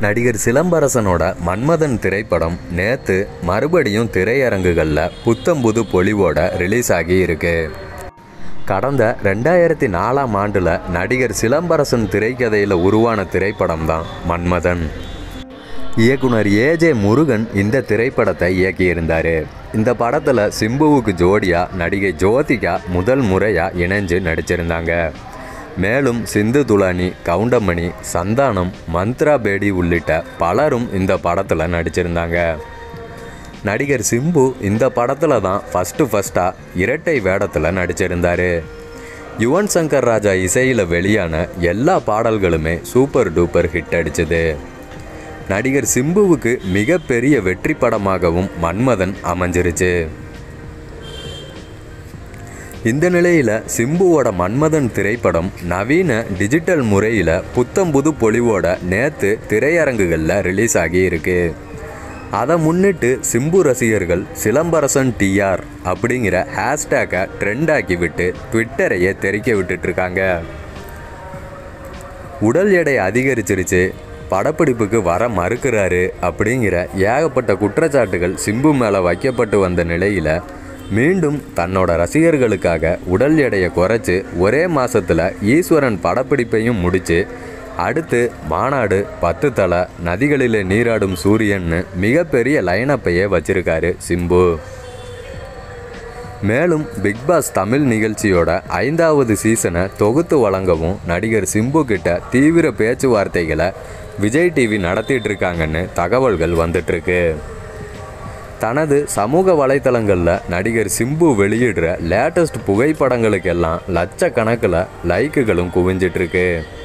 நடிகர் சிலம்பரசனோட மன்மதன் திரைப்படம் நேத்து மறுபடியும் திரையரங்குகளில் புத்தம்புது பொலிவோட ரிலீஸ் ஆகி இருக்கு கடந்த ரெண்டாயிரத்தி நாலாம் ஆண்டில் நடிகர் சிலம்பரசன் திரைக்கதையில் உருவான திரைப்படம் தான் மன்மதன் இயக்குனர் ஏஜே முருகன் இந்த திரைப்படத்தை இயக்கியிருந்தார் இந்த படத்தில் சிம்புவுக்கு ஜோடியாக நடிகை ஜோதிகா முதல் முறையாக இணைஞ்சு நடிச்சிருந்தாங்க மேலும் சிந்து துலானி கவுண்டமணி சந்தானம் மந்த்ரா பேடி உள்ளிட்ட பலரும் இந்த படத்தில் நடிச்சிருந்தாங்க நடிகர் சிம்பு இந்த படத்தில் தான் ஃபஸ்ட்டு ஃபஸ்ட்டாக இரட்டை வேடத்தில் நடிச்சிருந்தார் யுவன் சங்கர் ராஜா இசையில் வெளியான எல்லா பாடல்களுமே சூப்பர் டூப்பர் ஹிட் அடிச்சது நடிகர் சிம்புவுக்கு மிகப்பெரிய வெற்றி படமாகவும் மன்மதன் அமைஞ்சிருச்சு இந்த நிலையில் சிம்புவோட மன்மதன் திரைப்படம் நவீன டிஜிட்டல் முறையில் புத்தம்புது பொலிவோட நேற்று திரையரங்குகளில் ரிலீஸ் ஆகி இருக்கு அதை முன்னிட்டு சிம்பு ரசிகர்கள் சிலம்பரசன் டிஆர் அப்படிங்கிற ஹேஷ்டேக்கை ட்ரெண்ட் ஆக்கி விட்டு ட்விட்டரையே தெறிக்க விட்டுட்டு இருக்காங்க உடல் எடை அதிகரிச்சிருச்சு படப்பிடிப்புக்கு வர மறுக்கிறாரு அப்படிங்கிற ஏகப்பட்ட குற்றச்சாட்டுகள் சிம்பு மேலே வைக்கப்பட்டு வந்த நிலையில் மீண்டும் தன்னோட ரசிகர்களுக்காக உடல் எடையை குறைச்சி ஒரே மாசத்துல ஈஸ்வரன் படப்பிடிப்பையும் முடிச்சு அடுத்து மாநாடு பத்து தலை நதிகளிலே நீராடும் சூரியன்னு மிகப்பெரிய லைனப்பையே வச்சிருக்காரு சிம்பு மேலும் பிக் பாஸ் தமிழ் நிகழ்ச்சியோட ஐந்தாவது சீசனை தொகுத்து வழங்கவும் நடிகர் சிம்பு கிட்ட தீவிர பேச்சுவார்த்தைகளை விஜய் டிவி நடத்திட்டு இருக்காங்கன்னு தகவல்கள் வந்துட்டு இருக்கு தனது சமூக வலைத்தளங்களில் நடிகர் சிம்பு வெளியிடுற லேட்டஸ்ட் புகைப்படங்களுக்கெல்லாம் லட்சக்கணக்கில் லைக்குகளும் குவிஞ்சிட்டு இருக்கு